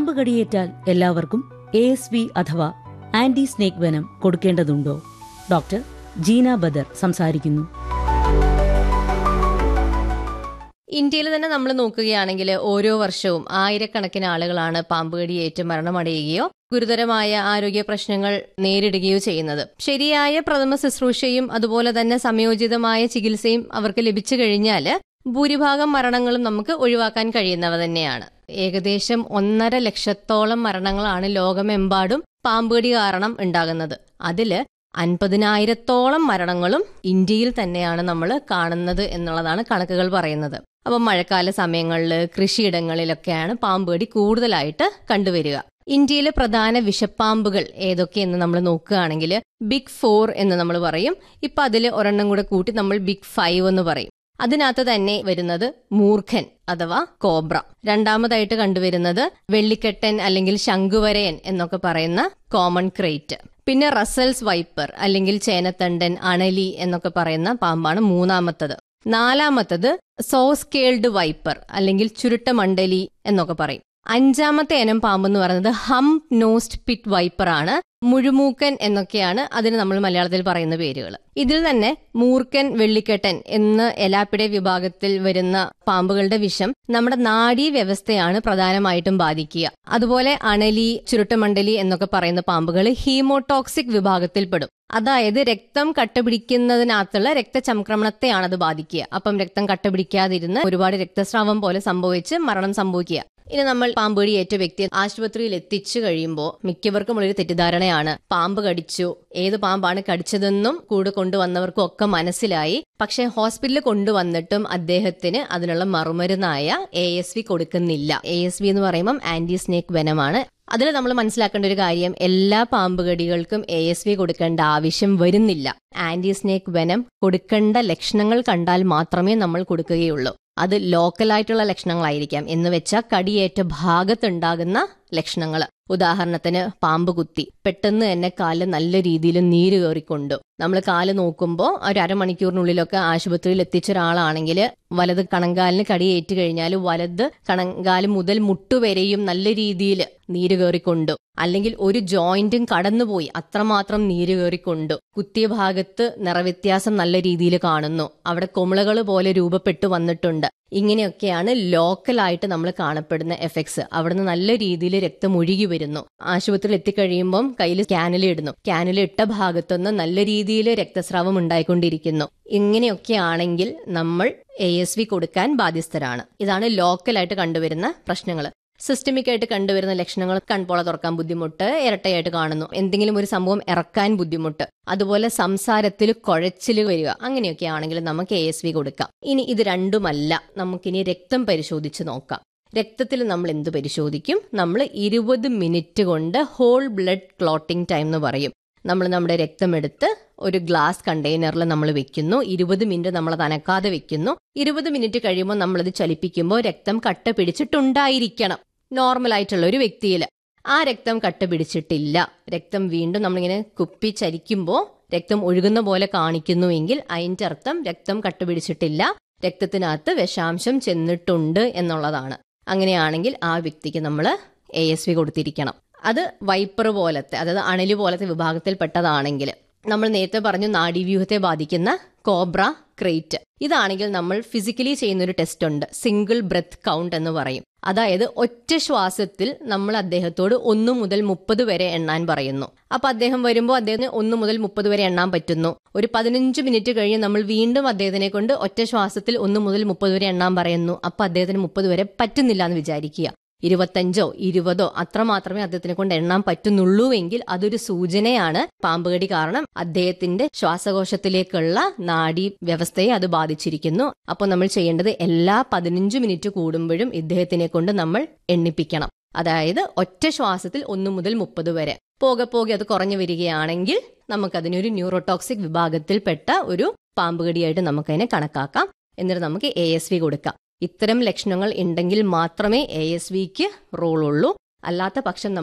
പാമ്പ് കടിയേറ്റാൽ എല്ലാവർക്കും എ എസ് വി അഥവാ ആന്റി സ്നേക് വെനം കൊടുക്കേണ്ടതുണ്ടോ ഡോക്ടർ ജീന ബദർ സംസാരിക്കുന്നു ഇന്ത്യയിൽ തന്നെ നമ്മൾ നോക്കുകയാണെങ്കിൽ ഓരോ വർഷവും ആയിരക്കണക്കിന് ആളുകളാണ് പാമ്പ് കടിയേറ്റ് മരണമടയുകയോ ഗുരുതരമായ ആരോഗ്യ പ്രശ്നങ്ങൾ നേരിടുകയോ ചെയ്യുന്നത് ശരിയായ പ്രഥമ ശുശ്രൂഷയും അതുപോലെ തന്നെ സംയോജിതമായ ചികിത്സയും അവർക്ക് ലഭിച്ചു കഴിഞ്ഞാൽ ഭൂരിഭാഗം മരണങ്ങളും നമുക്ക് ഒഴിവാക്കാൻ കഴിയുന്നവ തന്നെയാണ് ഏകദേശം ഒന്നര ലക്ഷത്തോളം മരണങ്ങളാണ് ലോകമെമ്പാടും പാമ്പുകടി കാരണം ഉണ്ടാകുന്നത് അതില് അൻപതിനായിരത്തോളം മരണങ്ങളും ഇന്ത്യയിൽ തന്നെയാണ് നമ്മൾ കാണുന്നത് എന്നുള്ളതാണ് കണക്കുകൾ പറയുന്നത് അപ്പം മഴക്കാല സമയങ്ങളിൽ കൃഷിയിടങ്ങളിലൊക്കെയാണ് പാമ്പുകടി കൂടുതലായിട്ട് കണ്ടുവരിക ഇന്ത്യയിലെ പ്രധാന വിഷപ്പാമ്പുകൾ ഏതൊക്കെയെന്ന് നമ്മൾ നോക്കുകയാണെങ്കിൽ ബിഗ് ഫോർ എന്ന് നമ്മൾ പറയും ഇപ്പൊ അതിൽ ഒരെണ്ണം കൂടെ കൂട്ടി നമ്മൾ ബിഗ് ഫൈവ് എന്ന് പറയും അതിനകത്ത് തന്നെ വരുന്നത് മൂർഖൻ അഥവാ കോബ്ര രണ്ടാമതായിട്ട് കണ്ടുവരുന്നത് വെള്ളിക്കെട്ടൻ അല്ലെങ്കിൽ ശംഖുവരയൻ എന്നൊക്കെ പറയുന്ന കോമൺ ക്രേറ്റ് പിന്നെ റസൽസ് വൈപ്പർ അല്ലെങ്കിൽ ചേനത്തണ്ടൻ അണലി എന്നൊക്കെ പറയുന്ന പാമ്പാണ് മൂന്നാമത്തത് നാലാമത്തത് സോസ്കേൾഡ് വൈപ്പർ അല്ലെങ്കിൽ ചുരുട്ട മണ്ഡലി എന്നൊക്കെ പറയും അഞ്ചാമത്തെ ഇനം പാമ്പ് എന്ന് പറയുന്നത് ഹം നോസ്റ്റ് പിറ്റ് വൈപ്പർ ആണ് മുഴുമൂക്കൻ എന്നൊക്കെയാണ് അതിന് നമ്മൾ മലയാളത്തിൽ പറയുന്ന പേരുകൾ ഇതിൽ തന്നെ മൂർക്കൻ വെള്ളിക്കെട്ടൻ എന്ന എലാപ്പിടെ വിഭാഗത്തിൽ വരുന്ന പാമ്പുകളുടെ വിഷം നമ്മുടെ നാഡീ വ്യവസ്ഥയാണ് പ്രധാനമായിട്ടും ബാധിക്കുക അതുപോലെ അണലി ചുരുട്ടമണ്ഡലി എന്നൊക്കെ പറയുന്ന പാമ്പുകൾ ഹീമോടോക്സിക് വിഭാഗത്തിൽപ്പെടും അതായത് രക്തം കട്ടപിടിക്കുന്നതിനകത്തുള്ള രക്തചംക്രമണത്തെയാണ് അത് ബാധിക്കുക അപ്പം രക്തം കട്ടപിടിക്കാതിരുന്ന് ഒരുപാട് രക്തസ്രാവം പോലെ സംഭവിച്ച് മരണം സംഭവിക്കുക ഇനി നമ്മൾ പാമ്പുകടി ഏറ്റ വ്യക്തിയെ ആശുപത്രിയിൽ എത്തിച്ചു കഴിയുമ്പോൾ മിക്കവർക്കും ഉള്ളൊരു തെറ്റിദ്ധാരണയാണ് പാമ്പ് കടിച്ചു ഏത് പാമ്പാണ് കടിച്ചതെന്നും കൂടെ കൊണ്ടുവന്നവർക്കും ഒക്കെ മനസ്സിലായി പക്ഷെ ഹോസ്പിറ്റലിൽ കൊണ്ടുവന്നിട്ടും അദ്ദേഹത്തിന് അതിനുള്ള മറുമരുന്നായ എ എസ് വി കൊടുക്കുന്നില്ല എ എസ് വി എന്ന് പറയുമ്പം ആന്റി സ്നേക് വെനമാണ് അതിൽ നമ്മൾ മനസ്സിലാക്കേണ്ട ഒരു കാര്യം എല്ലാ പാമ്പുകടികൾക്കും എ എസ് വി കൊടുക്കേണ്ട ആവശ്യം വരുന്നില്ല ആന്റി സ്നേക് വെനം കൊടുക്കേണ്ട ലക്ഷണങ്ങൾ കണ്ടാൽ മാത്രമേ നമ്മൾ കൊടുക്കുകയുള്ളൂ അത് ലോക്കലായിട്ടുള്ള ലക്ഷണങ്ങളായിരിക്കാം എന്ന് വെച്ചാൽ കടിയേറ്റ ഭാഗത്തുണ്ടാകുന്ന ലക്ഷണങ്ങൾ ഉദാഹരണത്തിന് പാമ്പ് കുത്തി പെട്ടെന്ന് തന്നെ കാല് നല്ല രീതിയിൽ നീര് കയറിക്കൊണ്ടു നമ്മൾ കാല് നോക്കുമ്പോൾ ഒരു അരമണിക്കൂറിനുള്ളിലൊക്കെ ആശുപത്രിയിൽ എത്തിച്ച ഒരാളാണെങ്കിൽ വലത് കണങ്കാലിന് കടിയേറ്റ് കഴിഞ്ഞാൽ വലത് കണങ്കാല് മുതൽ മുട്ടുവരെയും നല്ല രീതിയിൽ നീര് കയറിക്കൊണ്ടു അല്ലെങ്കിൽ ഒരു ജോയിന്റും കടന്നുപോയി അത്രമാത്രം നീര് കയറിക്കൊണ്ടു കുത്തിയ ഭാഗത്ത് നിറവ്യത്യാസം നല്ല രീതിയിൽ കാണുന്നു അവിടെ കൊമിളകൾ പോലെ രൂപപ്പെട്ടു വന്നിട്ടുണ്ട് ഇങ്ങനെയൊക്കെയാണ് ലോക്കലായിട്ട് നമ്മൾ കാണപ്പെടുന്ന എഫക്ട്സ് അവിടുന്ന് നല്ല രീതിയിൽ രക്തം ഒഴുകി വരുന്നു ആശുപത്രിയിൽ എത്തിക്കഴിയുമ്പം കയ്യിൽ ക്യാനിൽ ഇടുന്നു ക്യാനിൽ ഇട്ട ഭാഗത്തുനിന്ന് നല്ല രീതിയിൽ രക്തസ്രാവം ഉണ്ടായിക്കൊണ്ടിരിക്കുന്നു ഇങ്ങനെയൊക്കെ ആണെങ്കിൽ നമ്മൾ എ എസ് വി കൊടുക്കാൻ ബാധ്യസ്ഥരാണ് ഇതാണ് ലോക്കലായിട്ട് കണ്ടുവരുന്ന പ്രശ്നങ്ങൾ സിസ്റ്റമിക് ആയിട്ട് കണ്ടുവരുന്ന ലക്ഷണങ്ങൾ കൺപോള തുറക്കാൻ ബുദ്ധിമുട്ട് ഇരട്ടയായിട്ട് കാണുന്നു എന്തെങ്കിലും ഒരു സംഭവം ഇറക്കാൻ ബുദ്ധിമുട്ട് അതുപോലെ സംസാരത്തിൽ കുഴച്ചിൽ വരിക അങ്ങനെയൊക്കെ ആണെങ്കിൽ നമുക്ക് എ എസ് വി കൊടുക്കാം ഇനി ഇത് രണ്ടുമല്ല നമുക്കിനി രക്തം പരിശോധിച്ച് നോക്കാം രക്തത്തിൽ നമ്മൾ എന്ത് പരിശോധിക്കും നമ്മൾ ഇരുപത് മിനിറ്റ് കൊണ്ട് ഹോൾ ബ്ലഡ് ക്ലോട്ടിംഗ് ടൈം എന്ന് പറയും നമ്മൾ നമ്മുടെ രക്തമെടുത്ത് ഒരു ഗ്ലാസ് കണ്ടെയ്നറിൽ നമ്മൾ വെക്കുന്നു ഇരുപത് മിനിറ്റ് നമ്മൾ അത് അനക്കാതെ വെക്കുന്നു ഇരുപത് മിനിറ്റ് കഴിയുമ്പോൾ നമ്മളത് ചലിപ്പിക്കുമ്പോൾ രക്തം കട്ട പിടിച്ചിട്ടുണ്ടായിരിക്കണം നോർമൽ ആയിട്ടുള്ള ഒരു വ്യക്തിയിൽ ആ രക്തം കട്ട പിടിച്ചിട്ടില്ല രക്തം വീണ്ടും നമ്മളിങ്ങനെ കുപ്പി ചരിക്കുമ്പോൾ രക്തം ഒഴുകുന്ന പോലെ കാണിക്കുന്നുവെങ്കിൽ അതിന്റെ അർത്ഥം രക്തം കട്ടുപിടിച്ചിട്ടില്ല രക്തത്തിനകത്ത് വിഷാംശം ചെന്നിട്ടുണ്ട് എന്നുള്ളതാണ് അങ്ങനെയാണെങ്കിൽ ആ വ്യക്തിക്ക് നമ്മൾ എ എസ് വി കൊടുത്തിരിക്കണം അത് വൈപ്പർ പോലത്തെ അതായത് അണലി പോലത്തെ വിഭാഗത്തിൽപ്പെട്ടതാണെങ്കിൽ നമ്മൾ നേരത്തെ പറഞ്ഞു നാഡീവ്യൂഹത്തെ ബാധിക്കുന്ന കോബ്ര ക്രേറ്റ് ഇതാണെങ്കിൽ നമ്മൾ ഫിസിക്കലി ചെയ്യുന്ന ഒരു ടെസ്റ്റ് ഉണ്ട് സിംഗിൾ ബ്രെത്ത് കൗണ്ട് എന്ന് പറയും അതായത് ഒറ്റ ശ്വാസത്തിൽ നമ്മൾ അദ്ദേഹത്തോട് ഒന്ന് മുതൽ മുപ്പത് വരെ എണ്ണാൻ പറയുന്നു അപ്പൊ അദ്ദേഹം വരുമ്പോൾ അദ്ദേഹത്തിന് ഒന്ന് മുതൽ മുപ്പത് വരെ എണ്ണാൻ പറ്റുന്നു ഒരു പതിനഞ്ച് മിനിറ്റ് കഴിഞ്ഞ് നമ്മൾ വീണ്ടും അദ്ദേഹത്തിനെ കൊണ്ട് ഒറ്റ ശ്വാസത്തിൽ ഒന്ന് മുതൽ മുപ്പത് വരെ എണ്ണാൻ പറയുന്നു അപ്പൊ അദ്ദേഹത്തിന് മുപ്പത് വരെ പറ്റുന്നില്ല എന്ന് വിചാരിക്കുക ഇരുപത്തഞ്ചോ ഇരുപതോ അത്ര മാത്രമേ അദ്ദേഹത്തിനെ കൊണ്ട് എണ്ണാൻ പറ്റുന്നുള്ളൂ എങ്കിൽ അതൊരു സൂചനയാണ് പാമ്പുകടി കാരണം അദ്ദേഹത്തിന്റെ ശ്വാസകോശത്തിലേക്കുള്ള നാഡി വ്യവസ്ഥയെ അത് ബാധിച്ചിരിക്കുന്നു അപ്പോൾ നമ്മൾ ചെയ്യേണ്ടത് എല്ലാ പതിനഞ്ച് മിനിറ്റ് കൂടുമ്പോഴും ഇദ്ദേഹത്തിനെ കൊണ്ട് നമ്മൾ എണ്ണിപ്പിക്കണം അതായത് ഒറ്റ ശ്വാസത്തിൽ ഒന്ന് മുതൽ മുപ്പത് വരെ പോകെ പോകെ അത് കുറഞ്ഞു വരികയാണെങ്കിൽ നമുക്കതിനൊരു ന്യൂറോടോക്സിക് വിഭാഗത്തിൽപ്പെട്ട ഒരു പാമ്പുകടിയായിട്ട് നമുക്കതിനെ കണക്കാക്കാം എന്നിട്ട് നമുക്ക് എ എസ് വി കൊടുക്കാം ഇത്തരം ലക്ഷണങ്ങൾ ഉണ്ടെങ്കിൽ മാത്രമേ എ എസ് വിക്ക് റോൾ ഉള്ളൂ അല്ലാത്ത പക്ഷം